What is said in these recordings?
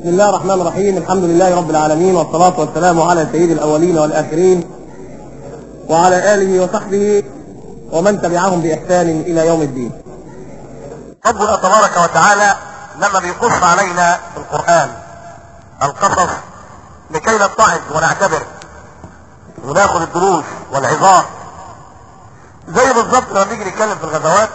بسم الله الرحمن الرحيم الحمد لله رب العالمين والصلاة والسلام على سيد الأولين والآخرين وعلى آله وصحبه ومن تبعهم بإحسان إلى يوم الدين ربنا تبارك وتعالى لما بيقص علينا في القرآن القصص لكي نتعظ ونعتبر وناخد الدروس والعظات زي بالظبط لما بنيجي نتكلم في الغزوات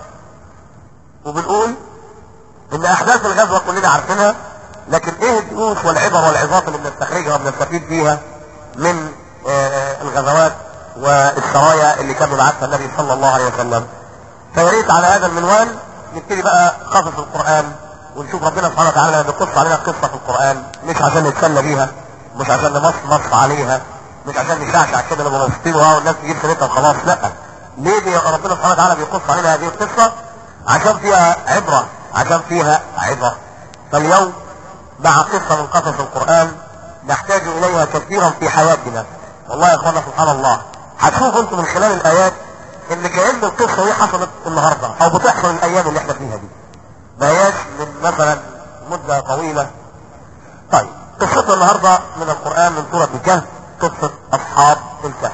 وبنقول ان احداث الغزوه كلنا عارفينها لكن ايه الدروس والعبر والعظات اللي بنستخرجها وبنستفيد فيها من آه، الغزوات والسرايا اللي كان بيبعثها النبي صلى الله عليه وسلم فيا ريت على هذا المنوال نبتدي بقى قصص القران ونشوف ربنا سبحانه وتعالى لما بيقص علينا قصه في القران مش عشان نتسلى بيها مش عشان نمصمص عليها مش عشان نشعشع كده لما مبسوطين والناس تجيب سيرتها وخلاص لا ليه دي ربنا سبحانه وتعالى بيقص علينا هذه القصه عشان فيها عبره عشان فيها عبره فاليوم مع قصه من قصص القران نحتاج اليها كثيرا في حياتنا والله يا اخوانا سبحان الله هتشوفوا انتم من خلال الايات ان كأن القصه دي حصلت النهارده او بتحصل الايام اللي احنا فيها دي ما هياش من مثلا مده طويله طيب قصتنا النهارده من القران من سوره الكهف قصه اصحاب الكهف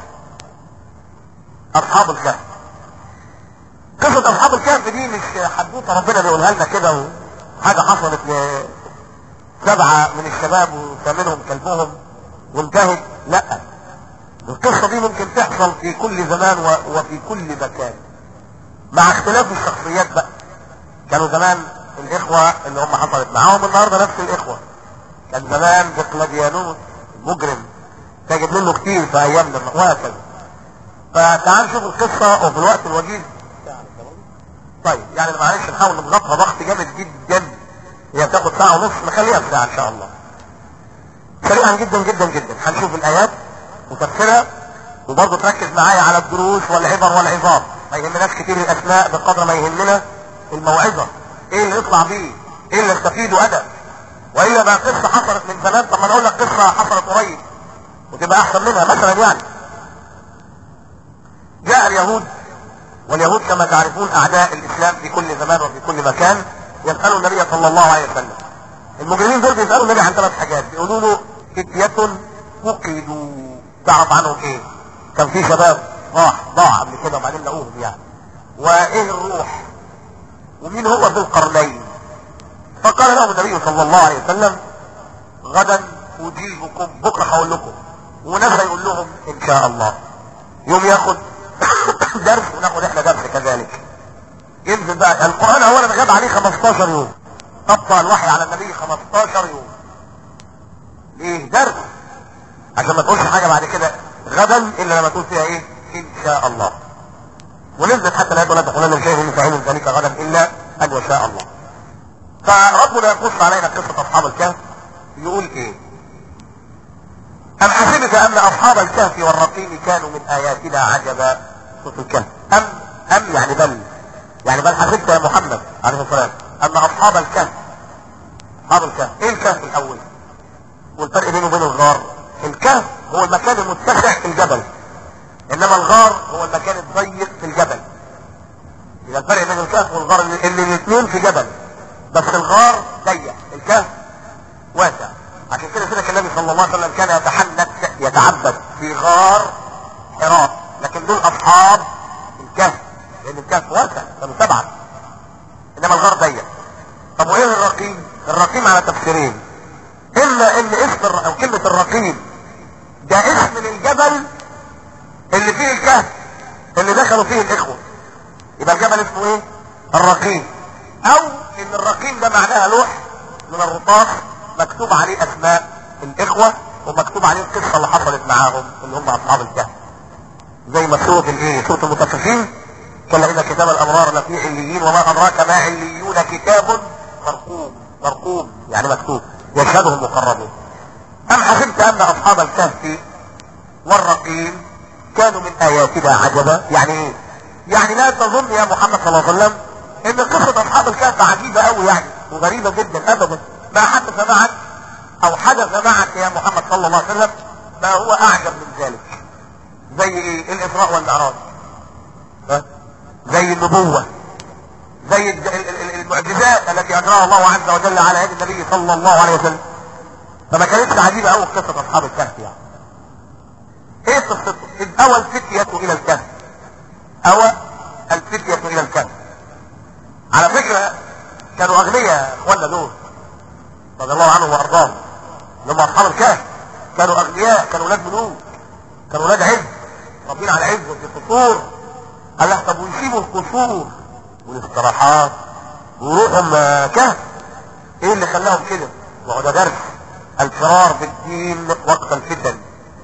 اصحاب الكهف قصة أصحاب الكهف دي مش حدوتة ربنا بيقولها لنا كده حاجة حصلت لسبعة من الشباب وثامنهم كلبهم وانتهت لا القصة دي ممكن تحصل في كل زمان و- وفي كل مكان مع اختلاف الشخصيات بقى كانوا زمان الإخوة اللي هم حصلت معاهم النهاردة نفس الإخوة كان زمان دقلديانوس مجرم تجد منه كتير في أيامنا وهكذا فتعال نشوف القصة وفي الوقت الوجيز طيب يعني معلش نحاول نضغطها ضغط جامد جدا هي بتاخد ساعة ونص نخليها في ساعة ان شاء الله سريعا جدا جدا جدا هنشوف الايات وتفسيرها وبرضه تركز معايا على الدروس والعبر والعظات ما يهمناش كتير الاسماء بقدر ما يهمنا الموعظة ايه اللي يطلع بيه ايه اللي نستفيده ادب والا بقى قصة حصلت من زمان طب ما انا اقول لك قصة حصلت قريب وتبقى احسن منها مثلا يعني جاء اليهود واليهود كما تعرفون اعداء الاسلام في كل زمان وفي كل مكان يسالوا النبي صلى الله عليه وسلم المجرمين دول بيسالوا النبي عن ثلاث حاجات بيقولوا له فتية فقدوا تعرف عنهم ايه كان في شباب راح ضاع قبل كده وبعدين لقوهم يعني وايه الروح ومين هو ذو القرنين فقال لهم النبي صلى الله عليه وسلم غدا اجيبكم بكره هقول لكم وناس هيقول لهم ان شاء الله يوم ياخد درس وناخد احنا درس كذلك ينزل بقى القرآن اولا غاب عليه 15 يوم ابطأ الوحي على النبي 15 يوم ليه درس عشان ما تقولش حاجة بعد كده غدا الا لما تقول فيها ايه ان شاء الله ونزلت حتى لا ولا تقولن شيء من فعيل ذلك غدا الا ان يشاء الله فربنا يقص علينا قصة اصحاب الكهف يقول ايه أم حسبت أن أصحاب الكهف والرقيم كانوا من آياتنا عجبا سورة الكهف أم أم يعني بل يعني بل حسبت يا محمد عليه الصلاة والسلام أن أصحاب الكهف أصحاب الكهف إيه الكهف الأول والفرق بينه وبين الغار الكهف هو المكان المتسع في الجبل إنما الغار هو المكان الضيق في الجبل إذا الفرق بين الكهف والغار اللي اللي الاثنين في جبل بس الغار ضيق الكهف واسع عشان كده سيدنا النبي صلى الله عليه وسلم كان يتحنث يتعبد في غار حراء لكن دول اصحاب الكهف لان الكهف واسع كانوا سبعه انما الغار ضيق طب وايه الرقيم؟ الرقيم على تفسيرين اما ان اسم الر- او كلمه الرقيم ده اسم للجبل اللي فيه الكهف اللي دخلوا فيه الاخوه يبقى الجبل اسمه ايه؟ الرقيم او ان الرقيم ده معناها لوح من الرصاص مكتوب عليه اسماء الاخوة ومكتوب عليه القصة اللي حصلت معاهم اللي هم اصحاب الكهف زي ما سورة الايه سورة المطففين كلا ان كتاب الابرار لفي عليين وما ادراك ما عليون كتاب مرقوم مرقوم يعني مكتوب يشهده المقربون ام حسبت ان اصحاب الكهف والرقيم كانوا من اياتنا عجبا يعني ايه يعني لا تظن يا محمد صلى الله عليه وسلم ان قصة اصحاب الكهف عجيبة قوي يعني وغريبة جدا ابدا ما حدث معك او حدث معك يا محمد صلى الله عليه وسلم ما هو اعجب من ذلك زي ايه الاسراء والمعراج ها؟ زي النبوة زي الج- ال- ال- المعجزات التي اجراها الله عز وجل على يد النبي صلى الله عليه وسلم فما كانتش عجيبه قوي قصه اصحاب الكهف يعني ايه قصته؟ اذ اوى الفتيه الى الكهف اوى الفتيه الى الكهف على فكره كانوا اغنياء اخواننا دول رضي الله عنهم وارضاهم اللي هم اصحاب الكهف كانوا اغنياء كانوا ولاد ملوك كانوا ولاد عز ربين على عز في القصور قال لك طب ويسيبوا القصور والاستراحات ويروحوا م- كهف ايه اللي خلاهم كده؟ وهو ده درس الفرار بالدين وقت الفتن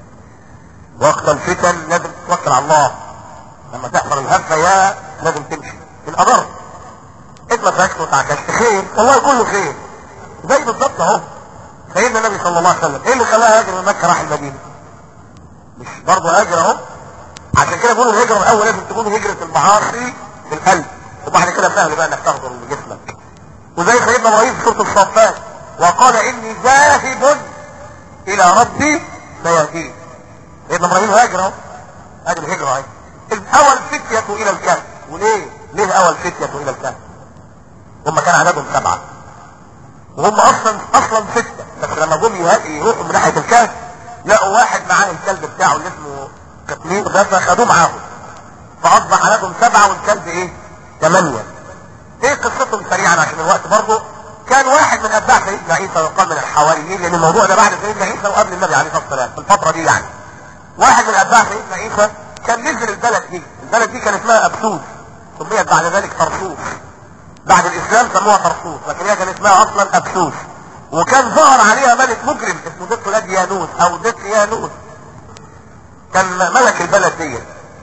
وقت الفتن لازم تتوكل على الله لما تحصل الهفه يا لازم تمشي في الأضر انت ما تركش وتعكشت خير والله كله خير زي بالظبط اهو سيدنا النبي صلى الله عليه وسلم ايه اللي خلاه يهاجر من مكه راح المدينه مش برضه هاجر اهو عشان كده بيقولوا الهجره الاول لازم تكون هجره المعاصي في القلب وبعد كده سهل بقى انك تاخده من جسمك وزي سيدنا ابراهيم في سوره الصافات وقال اني ذاهب الى ربي سيهدين سيدنا ابراهيم هاجر اهو ادي الهجره اهي اذ اوى الفتيه الى الكهف وليه؟ ليه اوى الفتيه الى الكهف؟ هم كان عددهم سبعه وهم اصلا اصلا سته بس لما جم يه- يروحوا من ناحيه الكهف لقوا واحد معاه الكلب بتاعه اللي اسمه قطمير ده فخدوه معاهم فاصبح عددهم سبعه والكلب ايه؟ ثمانيه ايه قصتهم سريعا عشان الوقت برضه كان واحد من اتباع سيدنا عيسى وقال من الحواريين لان الموضوع ده بعد سيدنا عيسى وقبل النبي عليه الصلاه والسلام في الفتره دي يعني واحد من اتباع سيدنا عيسى كان نزل البلد دي البلد دي كان اسمها ابسوس سميت بعد ذلك طرسوس بعد الاسلام سموها طرسوس لكن هي كان اسمها اصلا ابسوس وكان ظهر عليها ملك مجرم اسمه دقيانوس او دقيانوس كان ملك البلد دي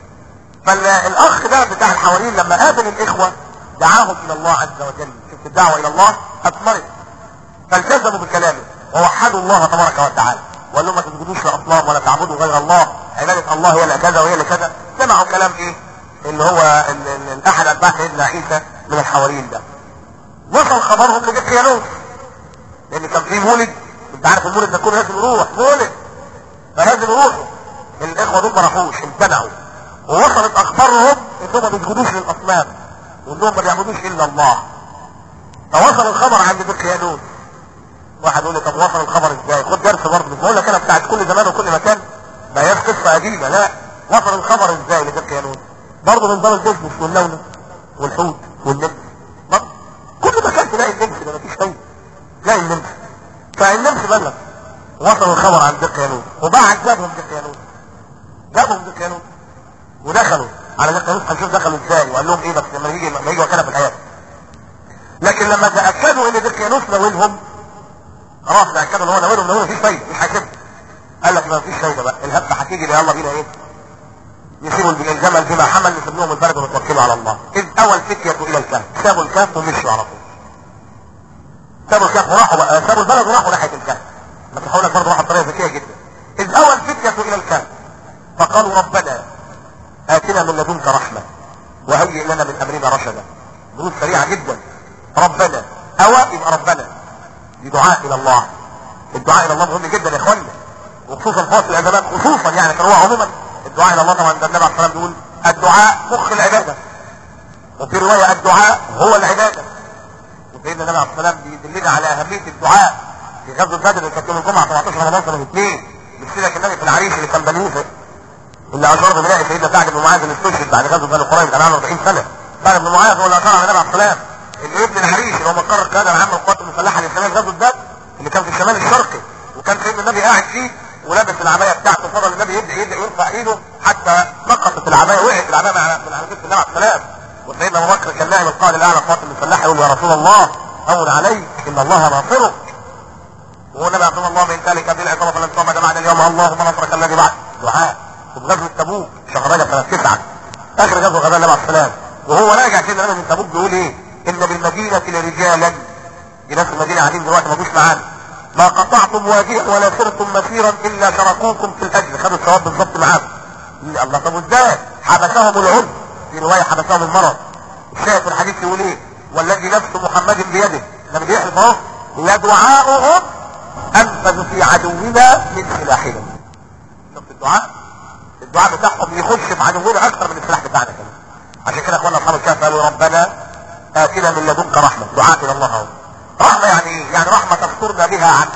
فالاخ ده بتاع الحواريين لما قابل الاخوه دعاهم الى الله عز وجل شفت الدعوه الى الله اثمرت فالتزموا بكلامه ووحدوا الله تبارك وتعالى وقال لهم ما تسجدوش لاصنام ولا تعبدوا غير الله عباده الله هي اللي كذا وهي اللي كذا سمعوا كلام ايه اللي هو ال- ال- ال- احد اتباع سيدنا عيسى من الحواريين ده وصل خبرهم لدقيانوس لان كان في مولد انت عارف المولد ده كله لازم يروح مولد فلازم يروحوا الاخوه دول ما راحوش امتنعوا ووصلت اخبارهم انهم ما بيسجدوش للاصنام وانهم ما بيعبدوش الا الله فوصل الخبر عند دقيانوس واحد يقول لي طب وصل الخبر ازاي خد درس برضه مش بقول لك انا بتاعت كل زمان وكل مكان ما هياش قصه قديمه لا وصل الخبر ازاي لدقيانوس برضه من ضمن البيزنس واللولة والحوت والنمس برضه كل مكان تلاقي النمس ده مفيش فايده تلاقي النمس فالنمس بلغ وصل الخبر عند دقيانوس وبعد جابهم دقيانوس جابهم دقيانوس ودخلوا على دقيانوس هنشوف دخلوا ازاي وقال لهم ايه بس لما يجي لما يجي وكاله في الحياه لكن لما تاكدوا ان دقيانوس ناولهم خلاص تاكدوا ان هو ناولهم ناولهم مفيش فايده مش هيسيبهم قال لك ما فيش فايده بقى الهبه هتيجي يلا بينا ايه يسيبوا الجمل بما حمل نسيب لهم البلد ونتوكلوا على الله اذ اوى الفتيه الى الكهف سابوا الكهف ومشوا على طول سابوا الكهف وراحوا بقى سابوا البلد وراحوا ناحيه الكهف ما تحاول لك برضه واحد بطريقه ذكيه جدا اذ اوى الفتيه الى الكهف فقالوا ربنا اتنا من لدنك رحمه وهيئ لنا من امرنا رشدا دروس سريعه جدا ربنا اوى يبقى ربنا دي دعاء الى الله الدعاء الى الله مهم جدا يا اخوانا وخصوصا في وقت العبادات خصوصا يعني كان هو عموما الدعاء الى الله طبعا ده النبي عليه الصلاه والسلام بيقول الدعاء مخ العباده وفي روايه الدعاء هو العباده وسيدنا النبي عليه الصلاه والسلام بيدلنا على اهميه الدعاء في غزوه بدر اللي كانت يوم الجمعه 17 رمضان سنه 2 بيشترك النبي في العريش اللي كان بنيه اللي اشار ببناء سيدنا سعد بن معاذ اللي استشهد بعد غزوه بني قريظه كان عنده 40 سنه سعد بن معاذ هو اللي اشار على النبي عليه الصلاه والسلام اللي ابن العريش اللي هو مقر القياده العامه للقوات المسلحه الاسلاميه في غزوه بدر اللي كان في الشمال الشرقي وكان سيدنا النبي قاعد فيه ولابس العبايه بتاعته فضل النبي يبدا يبدا يرفع ايده حتى نقصت العبايه وقعت العبايه من على من على كتف النبي عليه السلام وسيدنا ابو بكر كان نائم القائد الاعلى القوات المسلحه يقول يا رسول الله هون عليك ان الله ناصرك وهو النبي رسول الله من ذلك بالعقاب فلن تعبد بعد اليوم اللهم نصرك الذي بعد دعاء وفي غزوه تبوك شهر رجب سنه تسعه اخر غزوه غزا النبي عليه السلام وهو راجع سيدنا النبي من تبوك بيقول ايه؟ ان بالمدينه لرجالا دي ناس المدينه قاعدين دلوقتي ما جوش معانا ما قطعتم واديا ولا سرتم مسيرا الا شركوكم في الاجر خدوا الثواب بالظبط معاكم الله طب ازاي حبسهم العذر في روايه حبسهم المرض الشاهد في الحديث يقول ايه والذي نفس محمد بيده لما بيحلف اهو لدعاؤهم انفذ في عدونا من سلاحنا شفت الدعاء الدعاء بتاعهم يخش في عدونا اكثر من السلاح بتاعنا كمان عشان كده اخوانا اصحاب الكهف قالوا ربنا اتنا من لدنك رحمه دعاء الى الله اهو رحمه يعني ايه؟ يعني رحمه تسترنا بها عن اعين الناس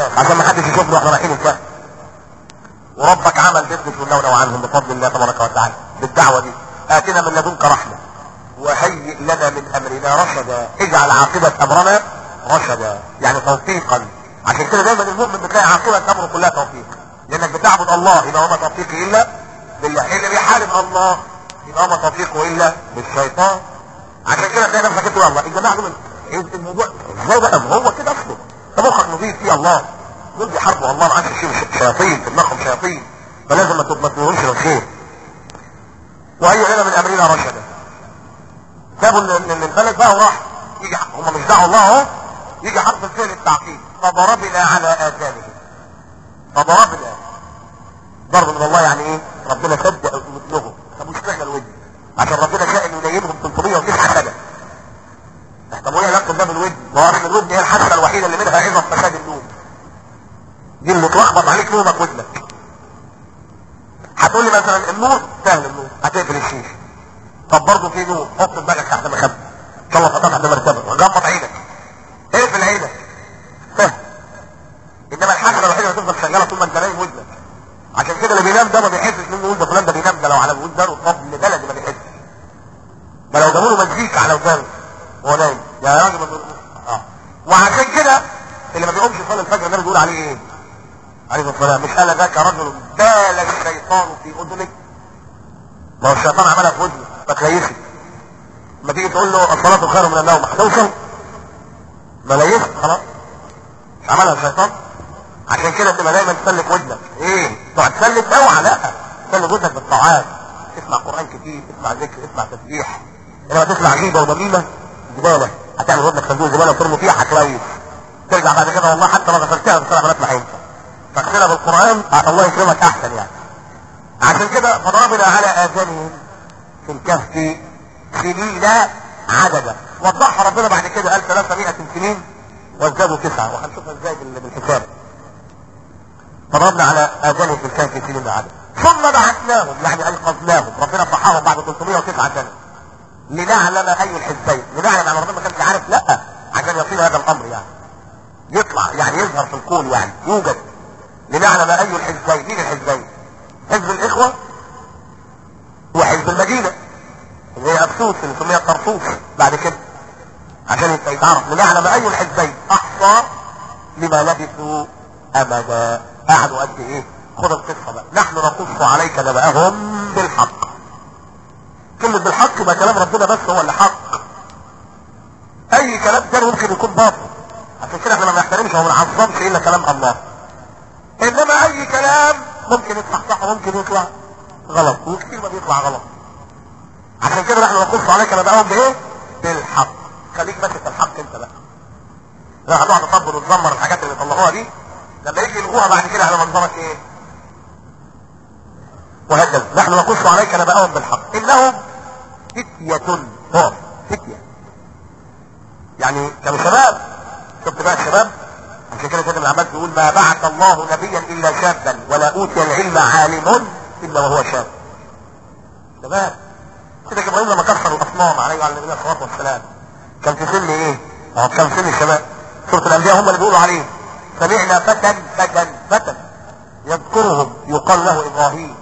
الناس عشان ما حدش يشوفنا واحنا رايحين الكهف وربك عمل بيزنس ونونو عنهم بفضل الله تبارك وتعالى بالدعوه دي اتنا من لدنك رحمه وهيئ لنا من امرنا رشدا اجعل عاقبه امرنا رشدا يعني توفيقا عشان كده دايما المؤمن بتلاقي عاقبه امره كلها توفيق لانك بتعبد الله يبقى وما توفيقي الا بالله اللي بيحارب الله يبقى وما توفيقه الا بالشيطان عشان كده تلاقي نفسك انت والله الجماعه دول إيه الموضوع ازاي بقى ما هو كده اصله ده مخك نظيف فيه الله دول بيحاربوا الله ما عادش يشيلوا شياطين في دماغهم شياطين فلازم ما تبطلهمش الخير وهي لنا من امرنا رشدا سابوا البلد بقى وراح يجي هم مش دعوا الله اهو يجي حرف الفعل التعقيد فضربنا على اذانهم فضربنا ضرب من الله يعني ايه ربنا صدق مثلهم طب مش احنا الودن عشان ربنا شاء انه ينيمهم 309 سنه طب وايه علاقه ده بالودن؟ ما هو اصل الودن هي الحاسه الوحيده اللي منها عظم فساد النوم دي اللي تلخبط عليك نومك ودنك هتقول لي مثلا النور سهل النور هتقفل الشيشه طب برضه في نور حط دماغك تحت مخبى ان شاء الله فتح تحت مرتبه وغمض عينك اقفل عينك سهل انما الحاجه الوحيده اللي تفضل شغاله طول ما انت نايم ودنك عشان كده اللي بينام ده ما بيحسش منه يقول ده فلان ده بينام ده لو على الود ده طب بلدي ما بيحسش ما لو جابوا له مزيكا على ودانه وهو نايم يا راجل اه وعشان كده اللي ما بيقومش يصلي الفجر النبي بيقول عليه ايه؟ عليه الصلاه والسلام مش قال ذاك رجل بال الشيطان في اذنك ما هو الشيطان عملها في ودنه فتليست لما تيجي تقول له الصلاه خير من النوم هتوصل ما ليست خلاص مش عملها الشيطان عشان كده تبقى دايما تسلك ودنك ايه تقعد تسلك اوعى لا تسلك ودنك بالطاعات تسمع قران كتير تسمع ذكر تسمع تسبيح انما تسمع غيبه ونميمه زباله هتعمل ودنك صندوق زباله وترمي فيها هتليس ترجع بعد كده والله حتى لو غسلتها بسرعه بنات ما هينفع فاغسلها بالقران الله يكرمك احسن يعني عشان كده فضربنا على اذانهم في الكهف سنين عددا وضحها ربنا بعد كده قال 300 سنين وازدادوا تسعه وهنشوفها ازاي بالحساب فضربنا على اذانهم في الكهف سنين عددا ثم بعثناهم يعني ايقظناهم ربنا صحاهم بعد 309 سنه لنعلم اي الحزبين لنعلم ان ربنا ما كانش عارف لا عشان يصير هذا الامر يعني يطلع يعني يظهر في الكون يعني يوجد لنعلم اي الحزبين مين الحزبين حزب الاخوه وحزب المدينه اللي هي ابسوس اللي سميها طرطوس بعد كده عشان يتعرف لنعلم اي الحزبين احصى لما لبثوا امدا قعدوا قد ايه خد القصه بقى نحن نقص عليك نبأهم بالحق كلمة بالحق يبقى كلام ربنا بس هو اللي حق اي كلام تاني ممكن يكون باطل عشان كده احنا ما بنحترمش وما بنعظمش الا كلام الله انما اي كلام ممكن يطلع صح وممكن يطلع غلط وكتير ما بيطلع غلط عشان كده احنا نقص عليك نبأهم بايه بالحق خليك ماسك الحق انت بقى لا هتقعد تطبل وتزمر الحاجات اللي طلعوها دي لما يجي يلغوها بعد كده على منظرك ايه وهكذا نحن نقص عليك نبأهم بالحق انهم فتية هو فتية يعني كانوا شباب شفت بقى الشباب عشان كده كده من العباد بيقول ما بعث الله نبيا الا شابا ولا اوتي العلم عالم الا وهو شاب شباب كده ابراهيم لما كسر الاصنام عليه وعلى النبي الصلاه والسلام كان في سن ايه؟ هو كان في سن الشباب سوره الانبياء هم اللي بيقولوا عليه سمعنا فتى فتى فتى يذكرهم يقال له ابراهيم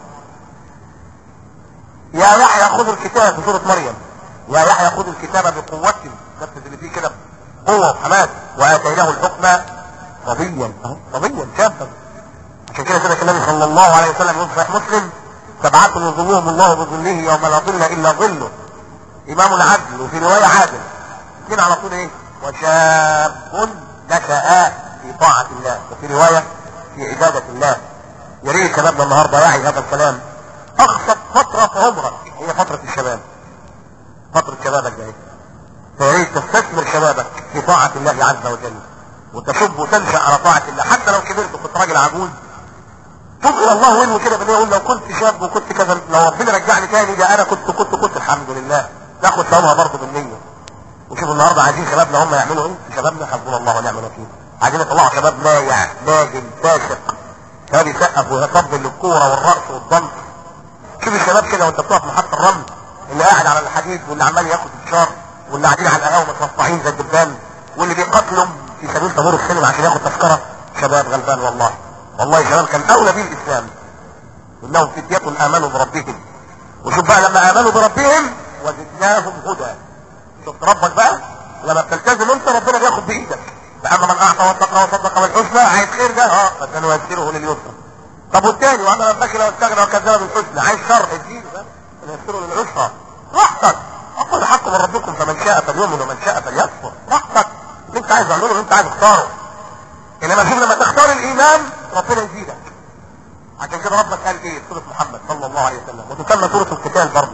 يا يحيى خذ الكتاب في سورة مريم يا يحيى خذ الكتاب بقوة نفذ اللي فيه كده قوة وحماس وآتيناه الحكم صبيا أهو صبيا شابا عشان كده كده النبي صلى الله عليه وسلم يقول في صحيح مسلم سبعة يظلهم الله بظله يوم لا ظل إلا ظله إمام العدل وفي رواية عادل اثنين على طول إيه وشاب نشأ في طاعة الله وفي رواية في عبادة الله يا ريت شبابنا النهارده يعي هذا الكلام اخطب فترة في عمرك هي فترة الشباب فترة شبابك ده فيا ريت تستثمر شبابك في طاعة الله عز وجل وتشب وتنشأ على طاعة الله حتى لو كبرت وكنت راجل عجوز تب الى الله وين كده بالله يقول لو كنت شاب وكنت كذا لو ربنا رجعني تاني ده انا كنت كنت كنت الحمد لله ناخد ثوابها برضه بالنية وشوفوا النهارده عايزين شبابنا هم يعملوا ايه شبابنا حسبنا الله ونعم الوكيل عايزين يطلعوا شباب مايع ناجم فاسق شباب يسقف ويطبل للكوره والرقص والضنك شوف الشباب كده وانت بتقف محطة الرمل اللي قاعد على الحديد واللي عمال ياخد الشار واللي قاعدين على القهوه مترفعين زي الدبان واللي بيقاتلوا في سبيل طابور السينما عشان ياخد تذكره شباب غلبان والله والله شباب كان اولى به الاسلام انهم فتية امنوا بربهم وشوف بقى لما امنوا بربهم وزدناهم هدى شفت ربك بقى لما بتلتزم انت ربنا بياخد بايدك فاما من اعطى واتقى وصدق بالحسنى عايز خير ده اه فسنيسره لليسرى طب والتاني واما من بخل واستغنى وكذب بالحسنى عايز شر اديله ده سنيسره للعسرى راحتك اقول الحق من ربكم فمن شاء فليؤمن ومن شاء فليكفر راحتك اللي انت عايز تعمله اللي انت عايز تختاره انما شوف لما تختار الايمان ربنا يزيدك عشان كده ربك قال ايه سوره محمد صلى الله عليه وسلم وتسمى سوره القتال برضه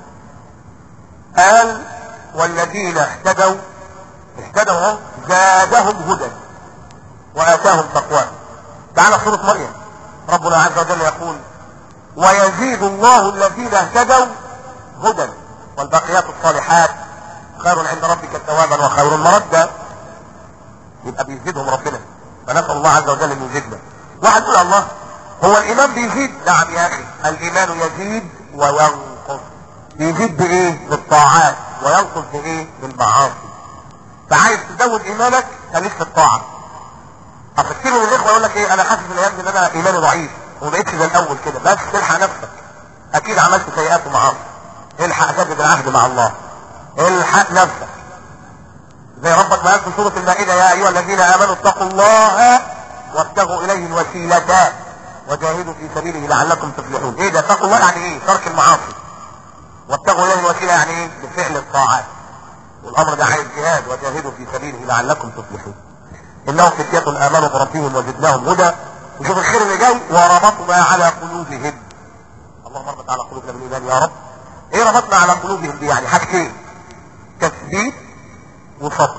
قال والذين اهتدوا اهتدوا اهو زادهم هدى واتاهم تقواهم تعالى سوره مريم ربنا عز وجل يقول ويزيد الله الذين اهتدوا هدى والباقيات الصالحات خير عند ربك ثوابا وخير مردا يبقى بيزيدهم ربنا فنسال الله عز وجل ان يزيدنا واحد يقول الله هو الايمان بيزيد نعم يا اخي الايمان يزيد وينقص بيزيد بايه بالطاعات وينقص بايه بالمعاصي فعايز تزود ايمانك خليك في الطاعه اصل كتير من الاخوه يقول لك ايه انا حاسس الايام دي ان انا ايماني ضعيف وما بقتش زي الاول كده بس تلحق نفسك اكيد عملت سيئات ومعاصي الحق جدد العهد مع الله الحق نفسك زي ربك ما قال في سورة المائدة يا أيها الذين آمنوا اتقوا الله وابتغوا إليه الوسيلة وجاهدوا في سبيله لعلكم تفلحون إيه ده اتقوا الله يعني إيه؟ ترك المعاصي وابتغوا إليه الوسيلة يعني إيه؟ بفعل الطاعات والأمر ده عايز جهاد وجاهدوا في سبيله لعلكم تفلحون إنهم فتية آمنوا بربهم وزدناهم هدى وشوف الخير اللي جاي وربطنا على قلوبهم اللهم اربط على قلوبنا بالإيمان يا رب ايه ربطنا على قلوبهم دي يعني حاجتين تثبيت وصبر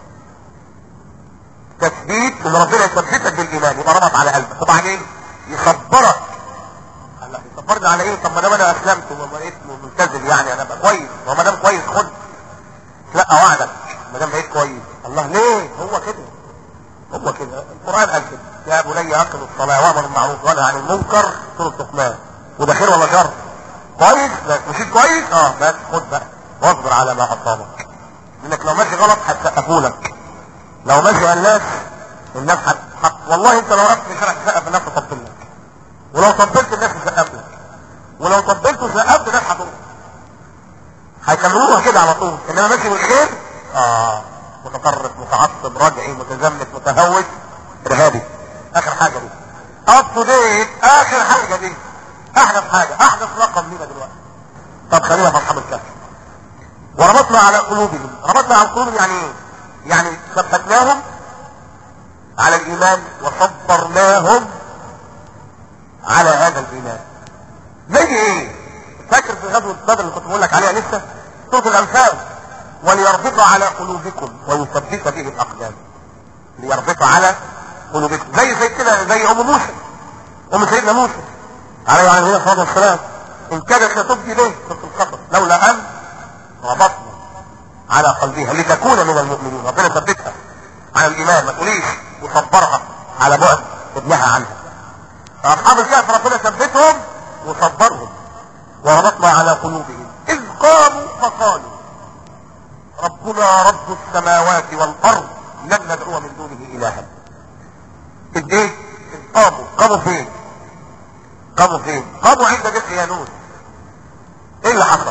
تثبيت ان ربنا يثبتك بالايمان يبقى ربط على قلبك وبعدين يصبرك الله يصبرني على ايه طب ما دام انا اسلمت وما بقيت ملتزم يعني انا بقى كويس وما دام كويس خد لا وعدك ما دام بقيت كويس الله ليه هو كده هو كده القران قال كده يا بني اقم الصلاه وامر بالمعروف وانهى عن المنكر سوره لقمان وده خير ولا شر كويس بس مشيت كويس اه بس خد بقى واصبر على ما اصابك لانك لو ماشي غلط هتسقفوا لك لو ماشي الناس الناس هت... هت... والله انت لو رحت في شارع تسقف الناس تطبل لك ولو طبلت الناس تسقف لك ولو طبلت وسقفت الناس هتروح هيكملوها كده على طول انما ماشي بالخير اه متطرف متعصب رجعي متزمت متهوس ارهابي اخر حاجه دي اب تو ديت اخر حاجه دي احدث حاجه احدث رقم لينا دلوقتي طب خلينا في اصحاب الكهف وربطنا على قلوبهم ربطنا على قلوبهم يعني ايه يعني ثبتناهم على الايمان وصبرناهم على هذا الايمان زي ايه فاكر في غزوه بدر اللي كنت بقول لك عليها لسه سوره الانفال وليربط على قلوبكم ويثبت به الاقدام ليربط على قلوبكم زي زي كده زي ام موسى ام سيدنا موسى عليه وعلى الصلاه والسلام ان كادت لتبدي به في القصر لولا ان ربطنا على قلبها لتكون من المؤمنين ربنا ثبتها على الايمان ما تقوليش وصبرها على بعد ابنها عنها فاصحاب الكهف ربنا ثبتهم وصبرهم وربطنا على قلوبهم اذ قاموا فقالوا ربنا رب السماوات والارض لن ندعو من دونه الها اذ ايه اذ قاموا قاموا فين قاموا فين قاموا عند ذكر يانوس ايه اللي حصل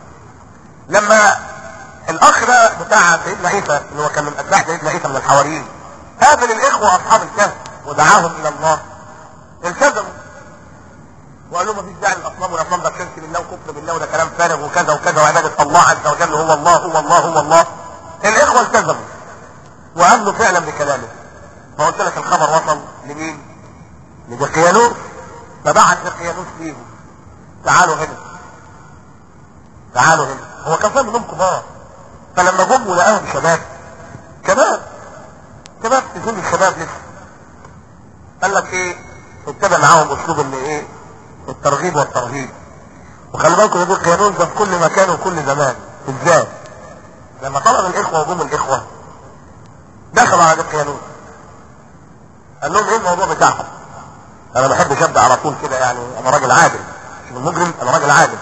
لما الاخ ده بتاع سيدنا عيسى اللي هو كان من اتباع سيدنا عيسى من الحواريين قابل الاخوه اصحاب الكهف ودعاهم الى الله التزموا وقال لهم مفيش داعي للاصنام والاصنام ده شرك بالله وكفر بالله وده كلام فارغ وكذا وكذا وعباده الله عز وجل هو الله هو الله هو الله الاخوه التزموا وامنوا فعلا بكلامه فقلت لك الخبر وصل لمين؟ لدقيانوس فبعت دقيانوس ليهم تعالوا هنا تعالوا هنا هو كان فاهم انهم كبار فلما جم ولقاهم شباب شباب شباب في سن الشباب لسه قال لك ايه اتبع معاهم اسلوب ان ايه الترغيب والترهيب وخلي بالكم دي القانون ده في كل مكان وكل زمان ازاي لما طلب الاخوه وجم الاخوه دخلوا على القانون قال لهم ايه الموضوع بتاعكم انا بحب ابدا على طول كده يعني انا راجل عادل مش المجرم انا راجل عادل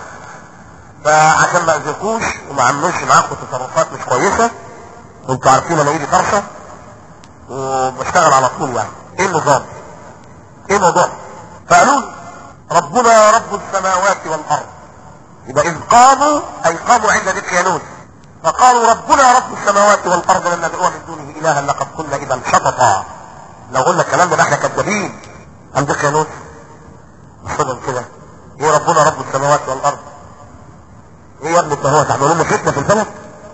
فعشان ما اذيكوش وما اعملش معاكم تصرفات مش كويسه وانتوا عارفين انا ايدي طرشه وبشتغل على طول يعني ايه ايه النظام ايه موضوع فقالوا له ربنا رب السماوات والارض يبقى اذ قاموا اي قاموا عند دقيانوس فقالوا ربنا رب السماوات والارض لن ندعو من دونه الها لقد كنا اذا شططا لو قلنا الكلام ده احنا كذابين عند دقيانوس صدم كده ايه ربنا رب السماوات والارض ايه يا ابني انت هو تعملوا لنا فتنه في البلد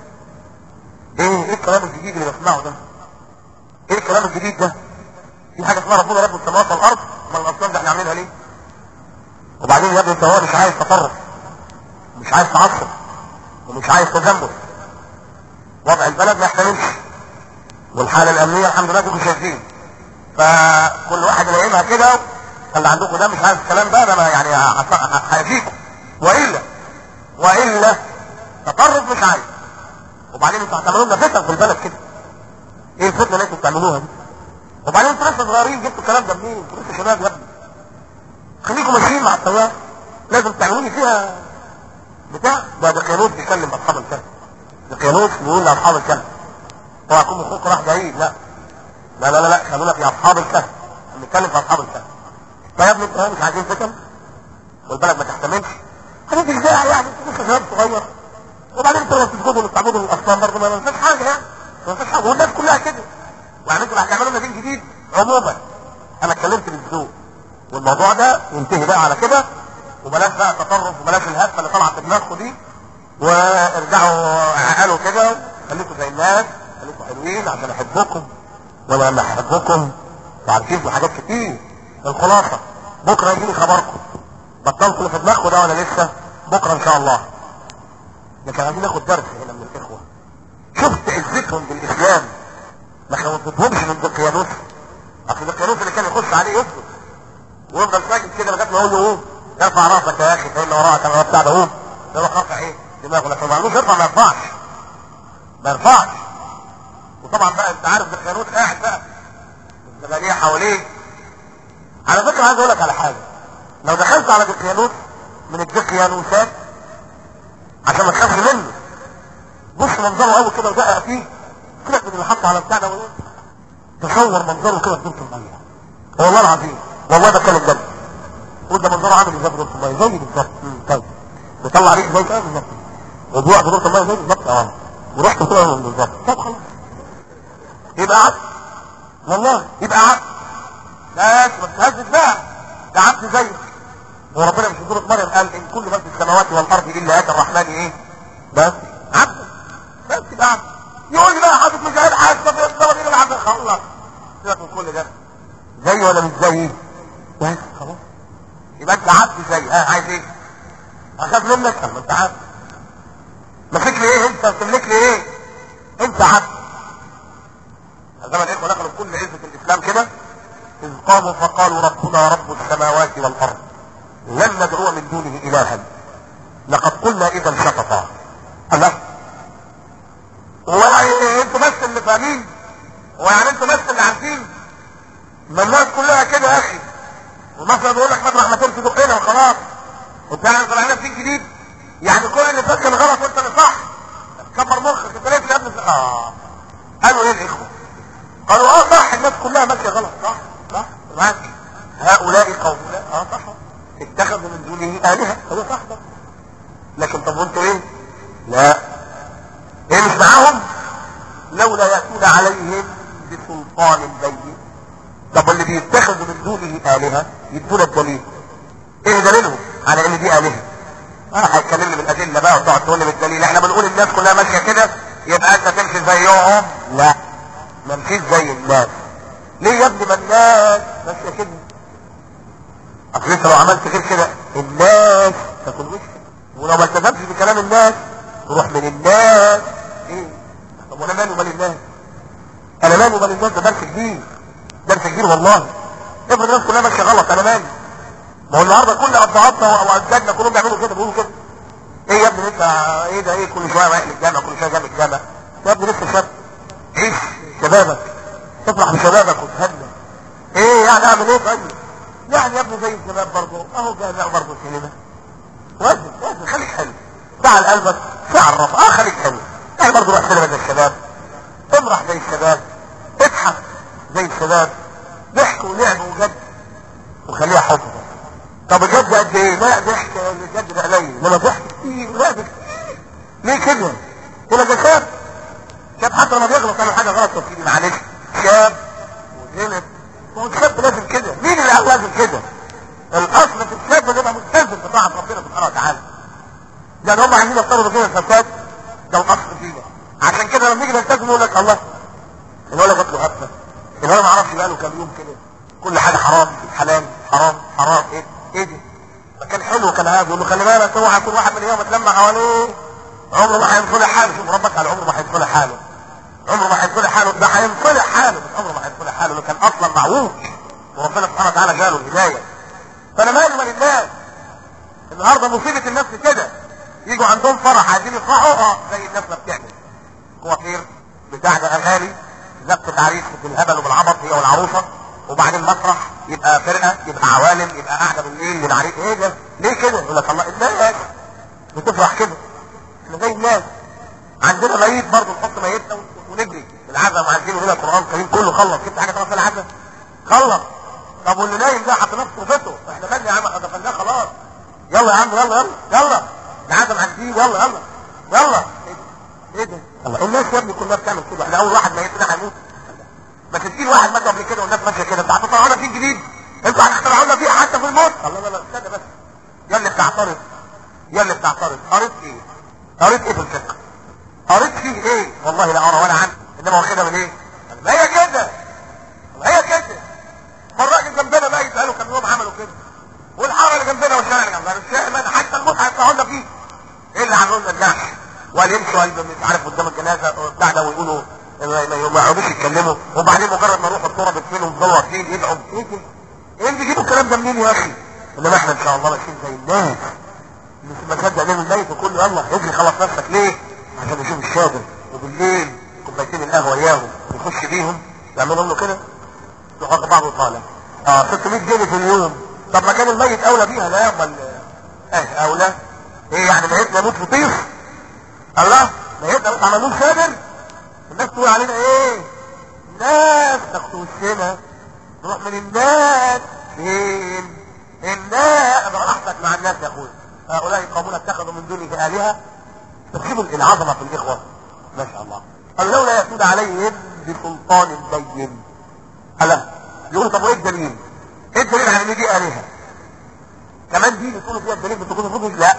ايه ايه الكلام الجديد اللي بسمعه ده ايه الكلام الجديد ده في حاجه اسمها ربنا رب السماوات والارض ما الاصنام ده احنا عاملينها ليه وبعدين يا ابني انت هو مش عايز تطرف مش عايز تعصب ومش عايز تجمد وضع البلد ما يحتملش والحالة الأمنية الحمد لله انتوا شايفين فكل واحد يلاقيها كده اللي عندكم ده مش عايز الكلام ده ده أنا يعني هيفيكم وإلا وإلا تطرف مش عايز وبعدين انتوا هتعملوا لنا فتن في البلد كده ايه الفتنة اللي انتوا بتعملوها دي وبعدين انتوا لسه صغيرين جبتوا الكلام ده منين؟ انتوا لسه شباب يا ابني خليكم ماشيين مع التيار لازم تعملوا لي فيها بتاع ده دقيانوس بيكلم اصحاب الكهف دقيانوس بيقول لاصحاب الكهف اوعى يكون اخوك راح بعيد لا لا لا لا, لا. خلونا في اصحاب الكهف بنتكلم في اصحاب الكهف طيب يا ابني انت مش عايزين فتن والبلد ما تحتملش هتيجي ازاي يعني انت لسه شباب صغير وبعدين انتوا لما تسجدوا وتعبدوا الاصنام برضه ما فيش حاجه يعني ما فيش حاجه والناس كلها كده ويعني انتوا هتعملوا لنا دين جديد عموما انا اتكلمت بالذوق والموضوع ده ينتهي بقى على كده وبلاش بقى تطرف وبلاش الهفه اللي طالعه في دماغكم دي وارجعوا عقلوا كده خليكم زي الناس خليكم حلوين عشان احبكم وانا لما احبكم تعرفين في حاجات كتير الخلاصه بكره يجيلي خبركم بطلتوا اللي في دماغكم ده ولا لسه بكره ان شاء الله لكن عايزين ناخد درس هنا من الاخوه شفت عزتهم بالاسلام ما خوفتهمش من دقيانوس اصل دقيانوس اللي كان يخش عليه يسجد ويفضل ساكت كده لغايه ما يقول له قوم ارفع راسك يا اخي فان وراك انا بتاع ده قوم يروح رافع ايه دماغه لكن ما عندوش يرفع ما يرفعش ما يرفعش وطبعا بقى انت عارف دقيانوس قاعد بقى الزبانيه حواليه على فكره عايز اقول لك على حاجه لو دخلت على دقيانوس من الدقيانوسات عشان ما تخافش منه بص منظره قوي كده ودقق فيه سيبك من اللي حطه على بتاع ده وإيه. تصور منظره كده في دورة المية والله العظيم والله ده كلام جد قول ده منظره عامل ازاي في دورة المية زي بالظبط مم، طيب بيطلع عليك زي كده بالظبط وبيقع في دورة المية زي بالظبط اه ورحت كده بالظبط طب خلاص يبقى عبد والله يبقى عبد بس ما تهزش بقى ده عبد زيك وربنا مش في سورة مريم قال ان كل من في السماوات والارض الا اتى الرحمن ايه بس عبد بس يبقى عبد يقول لي بقى حاطط مجاهد حاسه في الصبر يقول عبد خلاص سيبك من كل ده زي ولا مش زي بس خلاص يبقى انت عبد زي ها عايز ايه اخاف منك ما انت عبد ماسك لي ايه انت تملك لي ايه انت عبد زمان الاخوه دخلوا بكل عزه الاسلام كده اذ قاموا فقالوا ربنا رب السماوات والارض لن ندعو من دونه الها لقد قلنا اذا شططا الله هو يعني انتوا بس اللي فاهمين هو يعني انتوا بس اللي عارفين ما الناس كلها كده يا اخي ومثلا بيقول لك مطرح ما تمشي دقينا وخلاص انت يعني طلع لنا فيك جديد يعني كل اللي فاكر غلط وانت اللي صح كبر مخك انت ليه يا ابني اه قالوا ايه الاخوه قالوا اه صح الناس كلها ماشيه غلط صح صح معاك هؤلاء قوم لا اه صح اتخذوا من دونه الهه هو صح ده لكن طب وانتوا ايه لا ايه مش معاهم لولا ياتون عليهم بسلطان بين طب اللي بيتخذوا من دونه الهه يدونا الدليل ايه دليلهم على ان دي الهه اه هيكلمني بالادله بقى وتقعد تقول لي بالدليل احنا بنقول الناس كلها ماشيه كده يبقى انت تمشي زيهم لا ما مشيش زي الناس ليه يا ابني ما الناس ماشيه كده اصل انت لو عملت غير كده الناس تكون وشك ولو ما التزمتش بكلام الناس تروح من الناس ايه طب وانا مالي ومال الناس انا مالي ومال الناس ده درس كبير درس كبير والله افرض الناس كلها ماشيه غلط انا مالي ما هو النهارده كل ابهاتنا او اجدادنا كلهم بيعملوا كده بيقولوا كده ايه يا ابني انت ايه ده ايه كل شويه رايح للجامع كل شويه جامع الجامع يا ابني لسه شاب عيش شبابك افرح بشبابك وتهنى ايه يعني اعمل ايه طيب يعني يا ابني زي الشباب برضه اهو جامع برضه سينما وزن وزن خليك حلو فعل قلبك فعل رفع اه خليك حلو يعني برضه روح سينما زي الشباب افرح زي الشباب اضحك زي الشباب ضحك ولعب وجد وخليها حب طب الجد قد ايه؟ لا ضحك الجد ده قليل انما ضحك كتير لا ده كتير ليه كده؟ كده ده شاب شاب حتى لما بيغلط يعمل حاجه غلط يا سيدي معلش شاب وغلط هو الشاب لازم كده مين اللي قال لازم كده؟ الاصل في الشاب ده يبقى ملتزم بطاعه ربنا سبحانه وتعالى لان هم عايزين يفترضوا فينا الفساد ده الاصل فينا عشان كده لما نيجي نلتزم يقول لك الله الولد جات له هفه الولد ما عرفش بقاله كام يوم كده كل حاجه حرام حلال حرام حرام ايه ايه دي ما كان حلو كان هذا يقول له خلي بالك اوعى يكون واحد من اليوم اتلم حواليه عمره ما هينصلح حاله شوف ربك على عمره ما هينصلح حاله عمره ما هينصلح حاله ده هينصلح حاله بس عمره ما هينصلح حاله لو كان اصلا معوج وربنا سبحانه وتعالى جاله الهدايه فانا مالي من الناس النهارده مصيبه الناس كده يجوا عندهم فرح عايزين يفرحوا اه زي الناس ما بتعمل هو خير بتاع ده اغاني زفت العريس بالهبل وبالعبط هي والعروسه وبعدين مسرح يبقى فرقه يبقى عوالم يبقى قاعده بالليل للعريس ايه ده؟ ليه كده؟ يقول لك الله الناس بتفرح كده احنا زي الناس عندنا ميت برضه نحط ميتنا ونجري العزا معدين هنا القران الكريم كله خلص جبت حاجه تبع في العزا خلص طب واللي نايم ده حط نفسه في بيته احنا مالنا يا عم احنا دفناه خلاص يلا يا عم يلا يلا يلا العزا معدين يلا يلا يلا ايه ده؟ الله الناس يا ابني كلها بتعمل كده احنا اول واحد ميت ده هيموت ما تجيب واحد مات قبل كده والناس ماشيه كده انتوا هتطلعوا لنا فيه جديد انتوا هتخترعوا لنا فيه حتى في الموت الله لا لا استنى بس يا اللي بتعترض يا اللي بتعترض قريت ايه؟ قريت ايه في الفقه؟ قريت فيه ايه؟ والله لا ارى ولا عنه انما واخدها من ايه؟ ما هي كده ما هي كده فالراجل جنبنا بقى يسالوا كم يوم عملوا كده والحاره اللي جنبنا والشارع اللي جنبنا الشارع حتى الموت هيطلعوا لنا فيه ايه اللي عملوا لنا الجحش؟ وقال يمشوا قلب مش عارف قدام الجنازه بتاع ده ويقولوا ما ما يقعدوش يتكلموا وبعدين مجرد ما يروحوا التراب بتفينهم يفضلوا واقفين يدعوا ايه ده؟ ايه اللي بيجيبوا الكلام ده منين يا اخي؟ انما احنا ان شاء الله ماشيين زي الناس مش ما تصدق ليه الميت وكله يلا اجري خلص نفسك ليه؟ عشان يشوف الشادر وبالليل كوبايتين القهوه اياهم يخش بيهم يعملوا له كده يحط بعضه طالع اه 600 جنيه في اليوم طب ما كان الميت اولى بيها لا امال اه اولى ايه يعني ميتنا يموت في طيف الله ميتنا مش عملوه شادر الناس تقول علينا ايه الناس تاخد وشنا نروح من الناس فين الناس براحتك مع الناس يا اخويا هؤلاء قومون اتخذوا من دونه الهه تفهموا العظمه في الاخوه ما شاء الله قال لولا ياتون عليهم بسلطان بين هلا يقول طب وايه الدليل؟ ايه الدليل على ان دي الهه؟ كمان دي بتقولوا فيها الدليل بتقولوا الرجل لا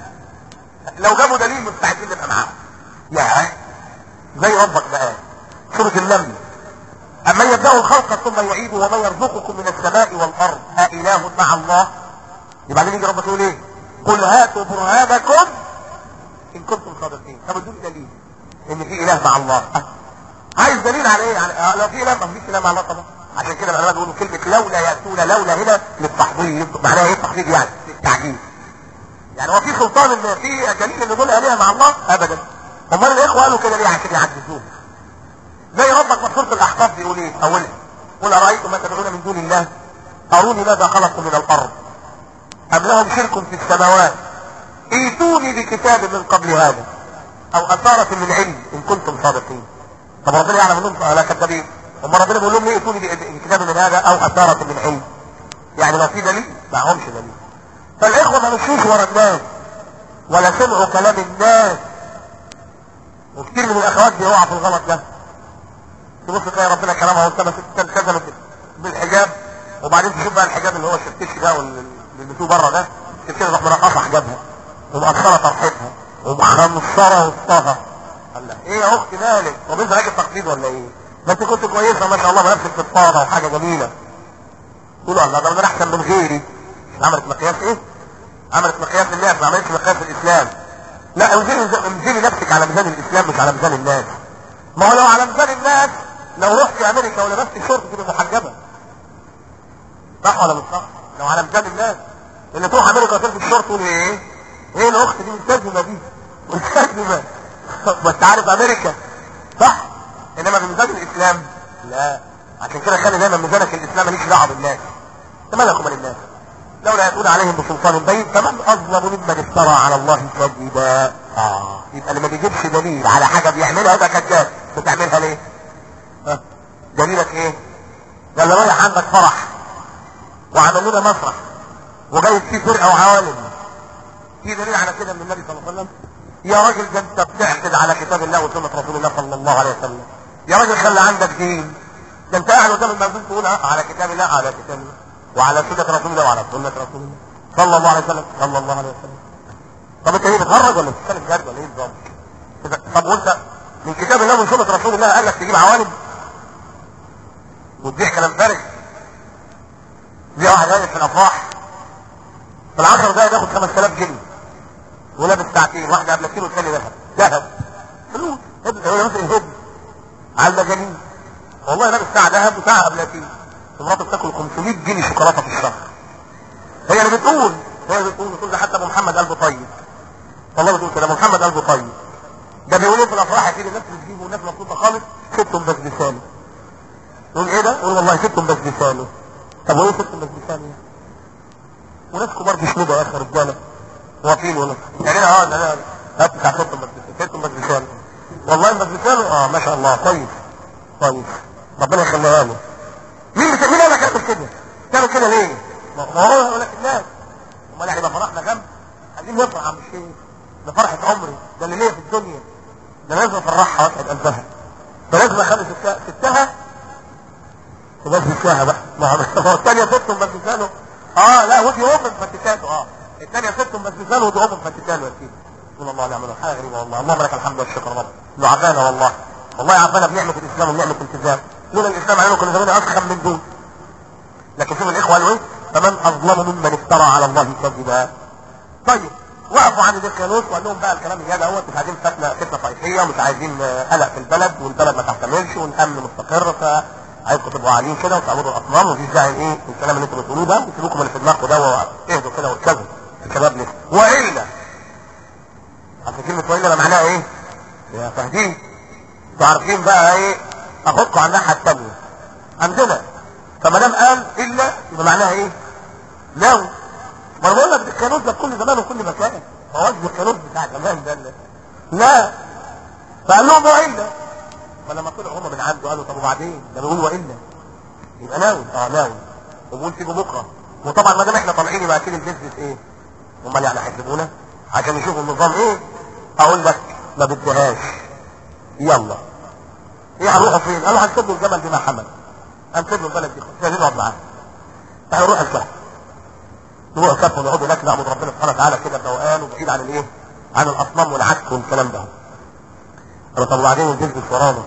لو جابوا دليل مستعدين نبقى معاهم يا زي ربك بقى سورة النمل أما يبدأ الخلق ثم يعيده وما يرزقكم من السماء والأرض أإله مع الله يبقى بعدين يجي ربك يقول إيه؟ قل هاتوا برهانكم إن كنتم صادقين طب ادوني دليل إن في إله مع الله أه. عايز دليل على إيه؟ يعني آه لو في إله ما فيش إله مع الله طبعا عشان كده العلماء بيقولوا كلمة لولا يأتون لولا هنا للتحضير معناها إيه التحضير يعني؟ للتعجيز يعني هو في سلطان إن في دليل إن دول آلهة مع الله؟ أبدا امال الاخوه قالوا كده ليه عشان يعجزوه زي ربك في سوره الاحقاف بيقول ايه اولها قل ارايتم ما تدعون من دون الله اروني ماذا خلقوا من الارض ام لهم شرك في السماوات ايتوني بكتاب من قبل هذا او اثارة من علم ان كنتم صادقين طب ربنا يعلم انهم لا كذابين هم ربنا بيقول لهم ليه ايتوني بكتاب من هذا او اثارة من علم يعني ما في دليل معهمش دليل فالاخوه ما مشوش ورا الناس ولا سمعوا كلام الناس وكتير من الاخوات بيقع في الغلط ده تبص تلاقي ربنا كرمها والتمست التزمت بالحجاب وبعدين تشوف بقى الحجاب اللي هو الشفتش ده واللي بيلبسوه بره ده تبتدي تروح منقصه حجابها ومقصره طرحتها ومخمصره وسطها الله ايه يا اختي مالك طب انت راجل تقليد ولا ايه؟ ما انت كنت كويسه ما شاء الله بنفسك فضفاضه وحاجه جميله تقول الله ده انا احسن من غيري عملت مقياس ايه؟ عملت مقياس الناس ما عملتش مقياس الاسلام لا انزلي انزلي نفسك على ميزان الاسلام مش على ميزان الناس ما هو لو على ميزان الناس لو رحت امريكا ولبست شورت تبقى محجبه صح ولا مش صح؟ لو على ميزان الناس اللي تروح امريكا وتلبس شورت تقول ايه؟ ايه الاخت دي ملتزمه دي؟ ملتزمه بس عارف امريكا صح؟ انما بميزان الاسلام لا عشان كده خلي دايما ميزانك الاسلام ماليش دعوه بالناس انت مالك ومال الناس لولا يأتون عليهم بسلطان بين فمن أظلم ممن افترى على الله كذبا آه يبقى اللي ما بيجيبش دليل على حاجة بيعملها يبقى كذاب بتعملها ليه؟ ها؟ دليلك ايه؟ ده اللي رايح عندك فرح وعمل لنا مسرح وجايب فيه فرقه وعوالم في دليل على كده من النبي صلى الله عليه وسلم يا راجل ده انت بتعتد على كتاب الله وسنه رسول الله صلى الله عليه وسلم يا راجل خلي عندك دين ده انت قاعد قدام المسجد تقول اه على كتاب الله على كتاب الله وعلى سنه رسول الله وعلى سنه رسول الله صلى الله عليه وسلم صلى الله عليه وسلم طب انت ايه بتهرج ولا بتتكلم جد ولا ايه بالظبط؟ طب وانت من كتاب الله ومن سنه رسول الله قال لك تجيب عوالم وتبيع كلام فارغ دي واحد قاعد في الافراح في العشر دقايق ياخد 5000 جنيه ولابس ساعتين واحده قبل كيلو والثاني ذهب ذهب فلوس هبل هو مثل الهبل على المجانين والله لابس ساعه ذهب وساعه قبل كيلو مراته بتاكل 500 جنيه شوكولاته في الشهر هي اللي بتقول هي اللي بتقول بتقول ده حتى ابو محمد قلبه طيب والله بتقول كده ابو محمد قلبه طيب ده بيقولوا في الافراح كده الناس بتجيبوا ناس مبسوطه خالص ستهم بس بلسانه يقول ايه ده؟ يقول والله ستهم بس بلسانه طب وايه ستهم بس بلسانه؟ وناس كبار بيشمدوا يا اخي رجاله واقفين ولا يعني انا اه ده انا هات بتاع ستهم بس ستهم بس بلسانه والله بس بلسانه اه ما شاء الله كويس كويس ربنا يخليها له مين بت... مين قال لك اعمل كده؟ تعمل كده ليه؟ ما هو يقول لك الناس امال احنا فرحنا جنب عايزين نفرح يا عم الشيخ ده فرحة عمري ده اللي ليا في الدنيا ده لازم افرحها واسعد قلبها ده لازم اخلي ستها ستها وبس ستها بقى ما هو الثانية ستهم بس لسانه اه لا ودي ام مفتشاته اه الثانية ستهم بس لسانه ودي ام مفتشاته يا سيدي سبحان الله نعم حاجة غريبة والله اللهم لك الحمد والشكر رب انه عافانا والله والله عافانا بنعمة الاسلام ونعمة الالتزام لولا الاسلام علينا كنا زمان اسخن من دون لكن شوف الاخوة قالوا ايه فمن اظلم ممن افترى على الله كذبا طيب وقفوا عن الكانوس وقال لهم بقى الكلام الجاد اهوت مش عايزين فتنه فتنه طائفيه ومش عايزين قلق في البلد والبلد ما تحتملش والامن مستقر فعايزكم تبقوا قاعدين كده وتعبدوا الاصنام ومفيش داعي ايه الكلام اللي انتوا بتقولوه ده وسيبوكم اللي في دماغكم ده واهدوا كده واتكلموا الشباب لسه والا عشان كلمه والا معناها ايه؟ يا فاهمين انتوا عارفين بقى ايه اخدكم على الناحيه الثانيه عندنا فما دام قال الا يبقى معناها ايه؟ لو ما انا بقول لك الكانوس ده في كل زمان وكل مكان ما هوش الكانوس بتاع زمان ده اللي. لا فقال لهم والا فلما طلعوا هم من عنده قالوا طب وبعدين ده بيقول والا يبقى ناوي اه ناوي وبقول تيجوا بكره وطبعا ما دام احنا طالعين يبقى اكيد البيزنس ايه؟ امال يعني هيحسبونا عشان يشوفوا النظام ايه؟ اقول لك ما بدهاش يلا ايه هنروحوا فين؟ قالوا هنسيب له الجبل بما حمل هنسيب له البلد دي مش عايزين نقعد معاه تعالوا نروح الكهف نروح الكهف ونقعد هناك نعبد ربنا سبحانه وتعالى كده بروقان وبعيد عن الايه؟ عن الاصنام والعك والكلام ده قالوا طب وبعدين البيزنس ورانا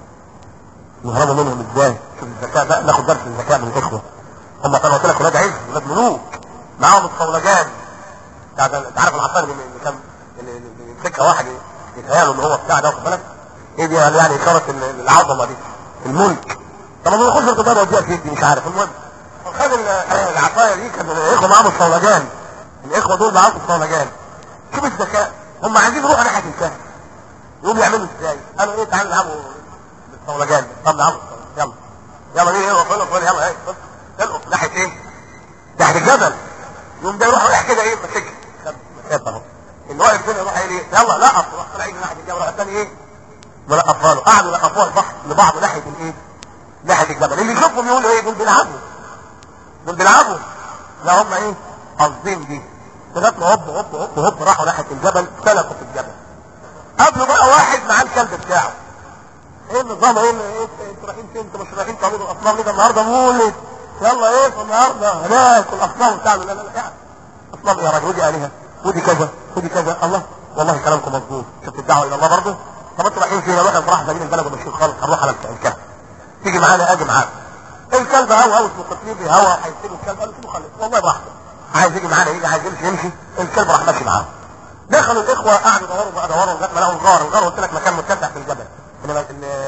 نهربوا منهم ازاي؟ شوف الذكاء بقى ناخد درس الذكاء من الاخوه هم كانوا قلت لك ولاد عز ولاد ملوك معاهم الصولجان انت عارف العصايه اللي كان اللي يمسكها واحد يتهيأله ان هو بتاع ده واخد بالك؟ ايه دي يعني اشاره العظمه دي الملك طب ما بيخش الكتاب وديها في يدي مش عارف المهم خد العصايه دي كان الاخوه معاهم الصولجان الاخوه دول معاهم الصولجان شوف الذكاء هم عايزين يروحوا ناحيه الكهف يقوموا يعملوا ازاي؟ قالوا ايه تعالوا نلعبوا بالصولجان طب نلعبوا يلا يلا ايه ايه وقفوا يلا يلا ايه بص تلقوا ناحيه ايه؟ ناحيه الجبل يقوم ده يروح رايح كده ايه ماسك مسافه اهو اللي واقف هنا يروح ايه لا لا لقف راح طلع يجي ناحيه الجبل راح الثاني ايه؟ ولقفها له قعدوا لقفوها البحر لبعض ناحيه الايه؟ ناحيه الجبل اللي يشوفهم يقولوا ايه؟ دول بيلعبوا دول بيلعبوا لا هم ايه؟ قاصدين دي لغايه ما هوب هوب هوب هوب راحوا ناحيه الجبل سلكوا في الجبل قبلوا بقى واحد معاه الكلب بتاعه ايه النظام ايه ايه انتوا رايحين فين انتوا مش رايحين تعبدوا الاصنام كده النهارده مولد يلا ايه النهارده هناك الاصنام بتاعنا لا لا لا يعني اصنام يا راجل ودي الهه ودي كذا ودي كذا الله والله كلامكم مظبوط شفت الدعوه الى الله برضه طب انتوا رايحين فين نروح نفرح سبيل البلد وماشيين خالص هنروح على الكهف تيجي معانا اجي معاك الكلب هوا هوا اسمه قتيبي هوا هيسيبوا الكلب قالوا سيبوا خالص والله براحته عايز يجي معانا يجي عايز يمشي يمشي الكلب راح ماشي معاه دخلوا الاخوه قعدوا يدوروا بقى دوروا لغايه ما لقوا الغار الغار قلت لك مكان متسع في الجبل انما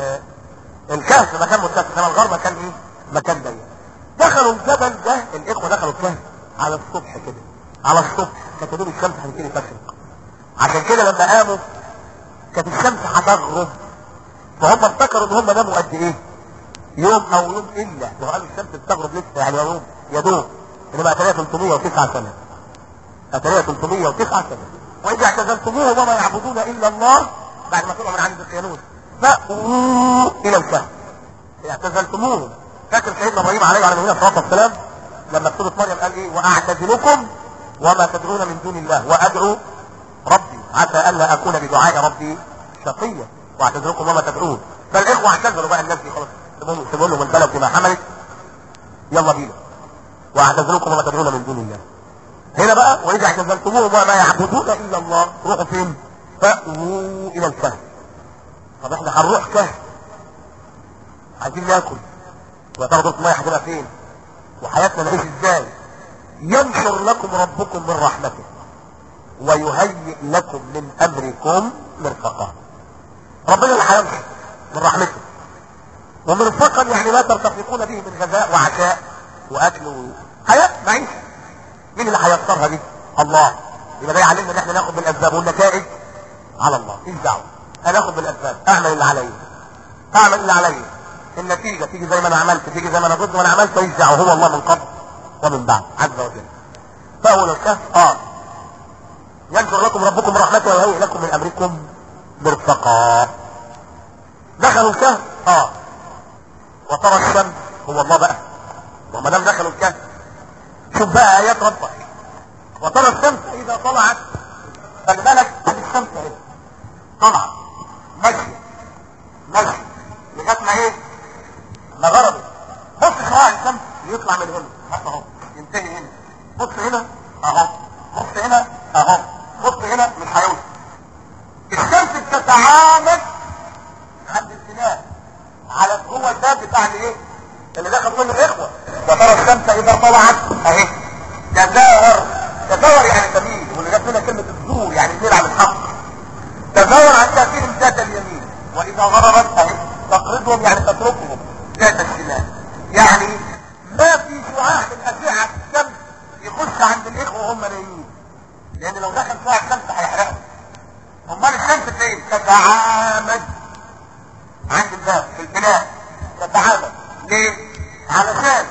الكهف مكان متسع انما الغار مكان ايه؟ مكان ضيق دخلوا الجبل ده الاخوه دخلوا الكهف على الصبح كده على الصبح كانت دوب الشمس هتبتدي تشرق عشان كده لما قاموا كانت الشمس هتغرب فهم افتكروا ان هم ناموا قد ايه؟ يوم او يوم الا لو قالوا الشمس بتغرب لسه يعني يوم يا دوب انما اتاريها 309 سنه اتاريها 309 سنه واذا اعتزلتموه وما يعبدون الا الله بعد ما طلعوا من عند القيانوس فأووا الى الكهف اعتزلتموهم فاكر سيدنا ابراهيم عليه وعلى نبينا الصلاه والسلام لما في سوره مريم قال ايه واعتزلكم وما تدعون من دون الله وادعو ربي عسى الا اكون بدعاء ربي شقيا واعتزلكم وما تدعون فالاخوه اعتزلوا بقى الناس دي خلاص سيبوا سيبوا لهم البلد بما حملت يلا بينا واعتزلكم وما تدعون من دون الله هنا بقى واذا اعتزلتموهم وما يعبدون الا الله روحوا فين؟ فاووا الى الكهف طب احنا هنروح كهف عايزين ناكل وتاخدوا الميه هتبقى فين؟ وحياتنا نعيش ازاي؟ ينشر لكم ربكم من رحمته ويهيئ لكم من امركم مرفقا ربنا اللي هينشر من رحمته ومرفقا يعني ما ترتفقون به من غذاء وعشاء واكل و... حياه معيشه مين اللي هيسرها دي؟ الله يبقى ده يعلمنا ان احنا ناخد بالاسباب والنتائج على الله ايش دعوه انا اخد بالاسباب اعمل اللي عليا اعمل اللي عليا النتيجه تيجي زي ما انا عملت تيجي زي ما انا ضد ما انا عملت ايش دعوه هو الله من قبل ومن بعد عز وجل فاول الكهف قال ينشر لكم ربكم من رحمته ويهيئ لكم من امركم مرفقا دخلوا الكهف اه وترى الشمس هو الله بقى وما دام دخلوا الكهف شوف بقى ايات ربك وترى الشمس اذا طلعت خلي بالك ادي الشمس اهي طلعت ماشيه ماشيه لغايه ما ايه؟ ما غربت بص شعاع الشمس يطلع من هنا اهو ينتهي هنا بص هنا اهو بص هنا اهو بص هنا مش هيوصل الشمس بتتعامد عند البناء على هو الباب بتاع الايه؟ اللي دخل منه الاخوه وترى الشمس اذا طلعت اهي تزاور تزاور يعني تميل واللي جاب لنا كلمه الزور يعني تميل عن الحق تزاور عن تاثير ذات اليمين واذا غربت اهي تقرضهم يعني تتركهم ذات الشمال يعني ما في شعاع من اشعه الشمس يخش عند الاخوه وهم نايمين لان لو دخل شعاع الشمس هيحرقهم امال الشمس فين تتعامد عند الباب في البناء تتعامد ليه علشان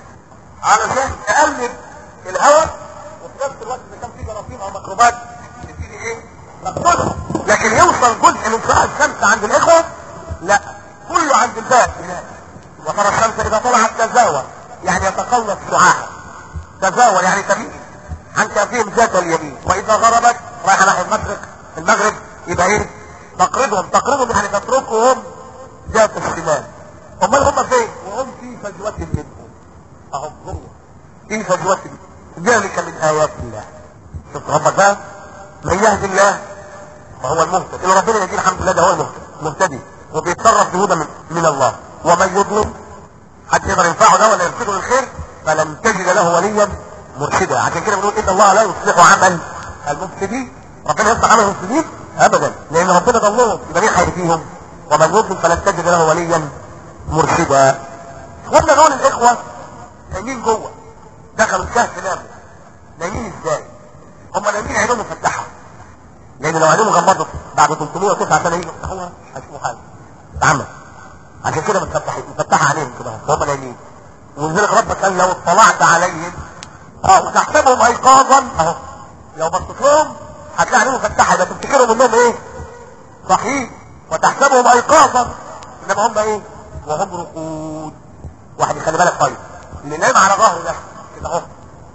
علشان تقلب الهواء وفي نفس الوقت اذا كان في جراثيم او ميكروبات تبتدي ايه تقتلها لكن يوصل جزء من شعاع الشمس عند الاخوه لا كله عند الباب هناك وترى الشمس اذا طلعت تزاور يعني يتقلص شعاعها تزاور يعني تميل عن كافيهم ذات اليمين واذا غربت رايحه ناحيه المشرق المغرب يبقى ايه تقرضهم تقرضهم يعني تتركهم ذات الشمال امال هم فين وهم في فجوة منهم اهم جوه في فجوة ذلك من ايات الله شوف ربك بقى من يهدي الله فهو المهتد اللي ربنا يهديه الحمد لله ده هو المهتد مهتدي وبيتصرف بهدى من, من الله ومن يظلم حد يقدر ينفعه ده ولا يرشده للخير فلن تجد له وليا مرشدا عشان كده بنقول ان الله لا يصلح عمل المفسدين ربنا يصلح عمل المفسدين ابدا لان ربنا ضلهم يبقى مين هيهديهم ومن يظلم فلن تجد له وليا مرشدا قلنا دول الاخوه نايمين جوه دخلوا الكهف ناموا نايمين ازاي هم نايمين عينهم مفتحه لان لو عينهم غمضت بعد 309 سنه يجوا يفتحوها هيشوفوا حاجه اتعمل عشان كده مفتحه مفتحه عليهم كده وهم نايمين ولذلك ربك قال لو اطلعت عليهم اه وتحسبهم ايقاظا اهو لو بصيت لهم هتلاقي عينهم مفتحه يبقى تفتكرهم انهم ايه؟ صحيح وتحسبهم ايقاظا انما هم ايه؟ وهم رقود واحد يخلي بالك طيب اللي نايم على ظهره ده كده اهو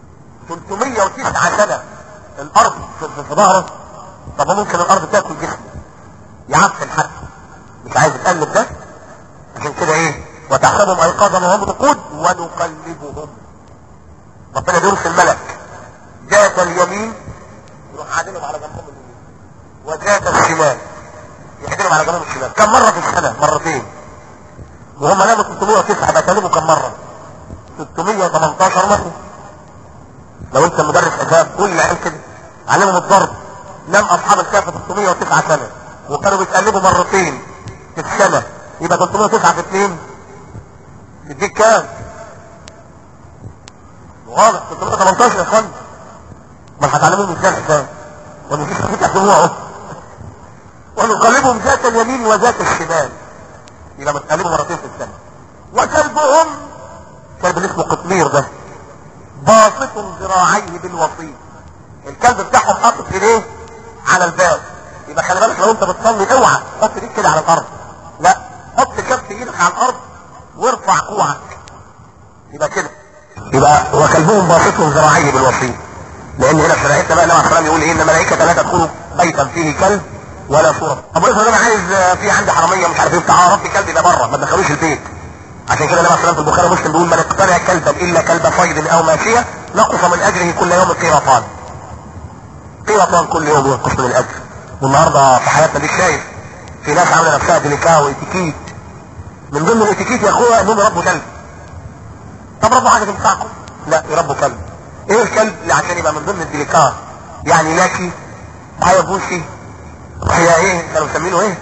309 سنه الارض في, في, في ظهره طب ممكن الارض تاكل جسمه يعفن حتى مش عايز يتقلب ده عشان كده ايه وتحسبهم ايقاظا وهم رقود ونقلبهم ربنا بيرسل ملك ذات اليمين يروح عادلهم على جنبهم اليمين وذات الشمال يعدلهم على جنبهم الشمال كم مرة في السنة مرتين وهم ناموا 309 بكلموا كم مرة 618 مرة لو انت مدرس حساب كل عيال كده علمهم الضرب نام اصحاب الكهف 309 سنة وكانوا بيتقلبوا مرتين في السنة يبقى 309 في 2 يديك كام؟ واضح 318 يا اخوان ما هتعلمهم ازاي الحساب ولا مفيش حاجه تحسبوها اهو ونقلبهم ذات اليمين وذات الشمال يبقى بتقلبوا مرتين في السنه وكلبهم كلب اللي اسمه قطمير ده باسط ذراعيه بالوسيط الكلب بتاعهم حاطط ايديه على الباب يبقى خلي بالك لو انت بتصلي اوعى حط ايديك كده على الارض لا حط كف ايدك على الارض وارفع كوعك و- وكلبهم باسط ذراعيه بالوصيد لان هنا في شريعتنا بقى النبي عليه الصلاه يقول ايه ان الملائكه لا تدخل بيتا فيه كلب ولا صوره طب افرض انا عايز آه، في عندي حراميه مش عارف ايه بتاع آه، ربي كلب ده بره ما تدخلوش البيت عشان كده النبي عليه الصلاه والسلام في البخاري ومسلم بيقول من اقتنع كلبا الا كلب صيد او ماشيه نقص من اجره كل يوم قيراطان قيراطان كل يوم ينقص من الاجر والنهارده في حياتنا دي شايف في ناس عامله نفسها ديليكا واتيكيت من ضمن الاتيكيت يا اخويا انهم يربوا كلب طب ربوا حاجه تنفعكم لا يربوا كلب ايه الكلب اللي عشان يبقى من ضمن الديليكا يعني لاكي معايا بوسي وهي ايه كانوا مسمينه ايه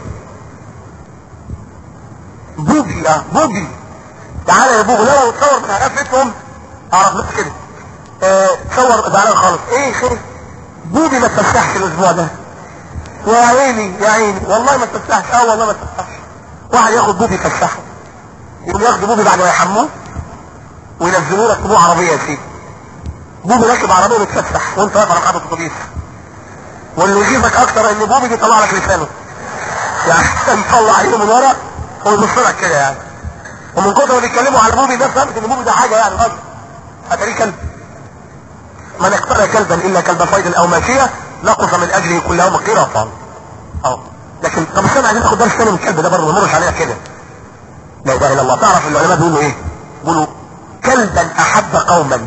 بوبي اه بوبي تعالى يا بوبي لو تصور من هقفتهم اعرف نفسي كده اه تصور زعلان خالص ايه خير بوبي ما تفسحش الاسبوع ده يا عيني يا عيني والله ما تفسحش اه والله ما تفسحش واحد ياخد بوبي يفسحه يقوم ياخد بوبي بعد ما يحموه وينزلوه يركبوه عربيه يا سيدي بوبي راكب عربيه بتفسح وانت واقف على قاعده اتوبيس واللي يجيبك اكتر ان بوبي بيطلع لك لسانه يعني يطلع عينه من ورا ويبص لك كده يعني ومن كتر ما بيتكلموا على بوبي ده فهمت ان بوبي ده حاجه يعني غلط اتاريه كلب من اقتنى كلبا الا كلب صيد او ماشيه نقص من اجله كل يوم قيراطا اه لكن طب استنى عايزين ناخد درس تاني من الكلب ده برضه ما نمرش علينا كده لا اله الا الله تعرف العلماء بيقولوا ايه؟ بيقولوا كلبا احب قوما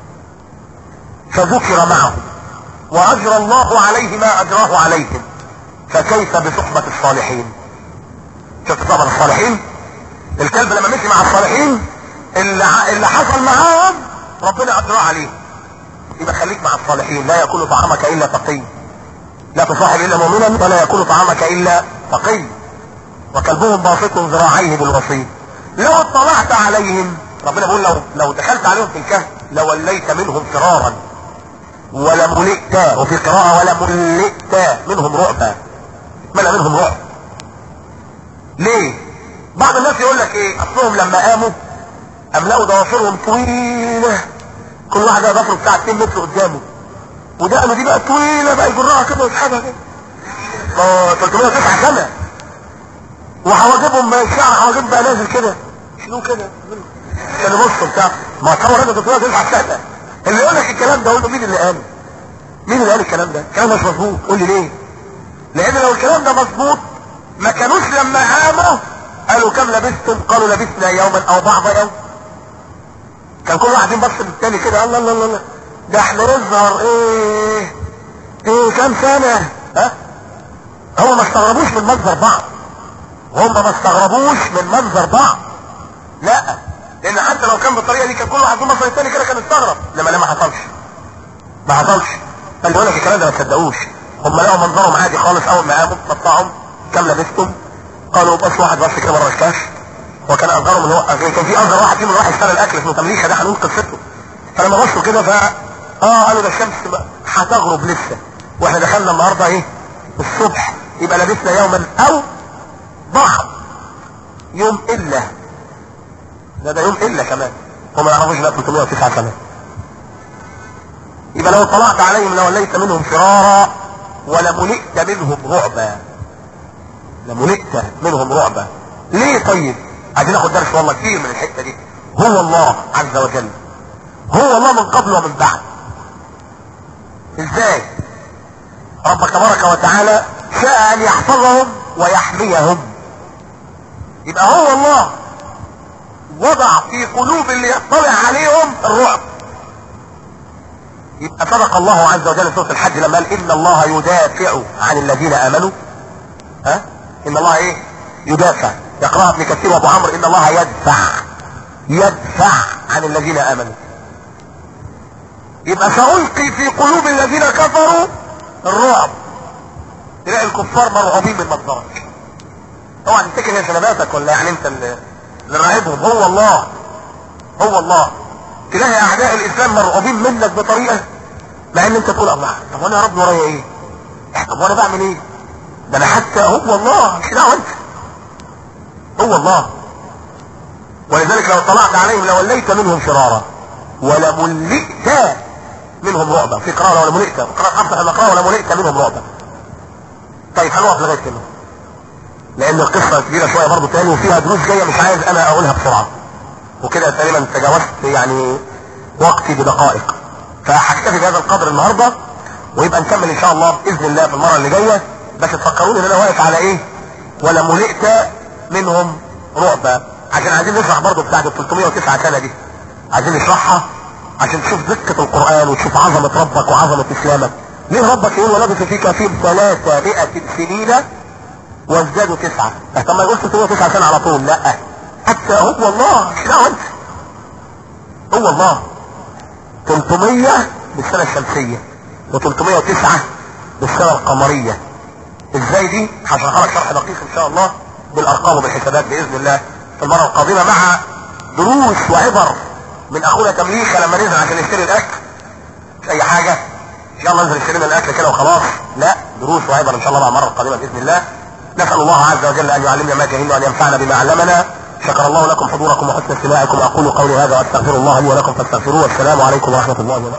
فذكر معه واجرى الله عليه ما اجراه عليهم فكيف بصحبة الصالحين شفت صحبة الصالحين الكلب لما مشي مع الصالحين اللي, ع- اللي حصل معاهم ربنا اجراه عليه يبقى خليك مع الصالحين لا ياكل طعامك الا تقي لا تصاحب الا مؤمنا ولا ياكل طعامك الا تقي وكلبهم باسط ذراعيه بالوصيد لو اطلعت عليهم ربنا بيقول لو لو دخلت عليهم في الكهف لوليت منهم فرارا ولملئت وفي قراءة ولملئت منهم رعبا ملا منهم رعب ليه بعض الناس يقول لك ايه اصلهم لما قاموا املأوا ضوافرهم طويلة كل واحد ضفره بتاع 2 متر قدامه ودقنه دي بقى طويلة بقى يجرها كده ويسحبها كده اه 309 سنة وحواجبهم ما الشعر حواجب بقى نازل كده شنو كده كانوا بصوا بتاع ما تصور انت 309 سنة اللي يقول لك الكلام ده قول له مين اللي قاله مين اللي قال الكلام ده الكلام مش مظبوط قول لي ليه لان لو الكلام ده مظبوط ما كانوش لما قاموا قالوا كم لبستم قالوا لبسنا يوما او بعض يوم كان كل واحد يبص للتاني كده الله الله الله الله. ده احنا نظهر ايه ايه كام سنة ها هم ما استغربوش من منظر بعض هم ما استغربوش من منظر بعض لا لان حتى لو كان بالطريقه دي كان كل واحد يبص للتاني كده كان استغرب لما لا ما حصلش ما حصلش اللي يقول لك الكلام ده ما تصدقوش هم لقوا منظرهم عادي خالص اول ما قاموا قطعهم كام لبستم قالوا بس واحد بس كده بره الكاش وكان اصغرهم اللي هو كان في اصغر واحد فيهم راح يشتغل الاكل اسمه تمليحه ده هنقول قصته فلما بصوا كده ف اه قالوا ده الشمس بقى هتغرب لسه واحنا دخلنا النهارده ايه الصبح يبقى لبسنا يوما او بعض يوم الا ده ده يوم الا كمان هم ما يعرفوش بقى 309 سنه يبقى لو طلعت عليهم لوليت منهم فرارا ولملئت منهم رعبا لملئت منهم رعبا ليه طيب عايزين ناخد درس والله كتير من الحته دي هو الله عز وجل هو الله من قبل ومن بعد ازاي ربك تبارك وتعالى شاء ان يحفظهم ويحميهم يبقى هو الله وضع في قلوب اللي يطلع عليهم الرعب يبقى صدق الله عز وجل في سوره الحج لما قال ان الله يدافع عن الذين امنوا ها ان الله ايه يدافع يقراها ابن كثير وابو عمرو ان الله يدفع يدفع عن الذين امنوا يبقى سألقي في قلوب الذين كفروا الرعب تلاقي الكفار مرعوبين من منظرك طبعا تفتكر هي سلاماتك ولا يعني انت اللي اللي راعبهم هو الله هو الله تلاقي اعداء الاسلام مرعوبين منك بطريقه مع ان انت تقول الله طب وانا يا رب ورايا ايه؟ طب وانا بعمل ايه؟ ده انا حتى هو الله مش دعوه انت هو الله ولذلك لو طلعت عليهم لوليت منهم فرارا ولملئت منهم رعبا في قراءة ولملئت قراءة حفصة لما قراءة ولملئت منهم رعبا طيب هنقف لغاية كده لان القصة كبيرة شوية برضو تاني وفيها دروس جاية مش عايز انا اقولها بسرعة وكده تقريبا تجاوزت يعني وقتي بدقائق فهكتفي بهذا القدر النهارده ويبقى نكمل ان شاء الله باذن الله في المره اللي جايه بس تفكروني ان انا واقف على ايه ولا ملئت منهم رعبا عشان عايزين نشرح برضه بتاعت ال 309 سنه دي عايزين نشرحها عشان تشوف دقة القرآن وتشوف عظمة ربك وعظمة إسلامك ليه ربك يقول ولبث في كفيهم 300 سنين وازدادوا تسعة طب ما يقولش 309 سنة على طول لا حتى هو الله مش دعوة انت هو الله 300 بالسنة الشمسية و309 بالسنة القمرية ازاي دي هشرحها لك شرح دقيق ان شاء الله بالارقام وبالحسابات باذن الله في المرة القادمة مع دروس وعبر من اخونا تمليكه لما نزل عشان نشتري الاكل مش اي حاجة ان شاء الله ننزل نشتري لنا الاكل كده وخلاص لا دروس وعبر ان شاء الله مع المرة القادمة باذن الله نسأل الله عز وجل ان يعلمنا ما جهلنا وان ينفعنا بما علمنا شكر الله لكم حضوركم وحسن استماعكم اقول قولي هذا واستغفر الله لي ولكم فاستغفروه والسلام عليكم ورحمة الله وبركاته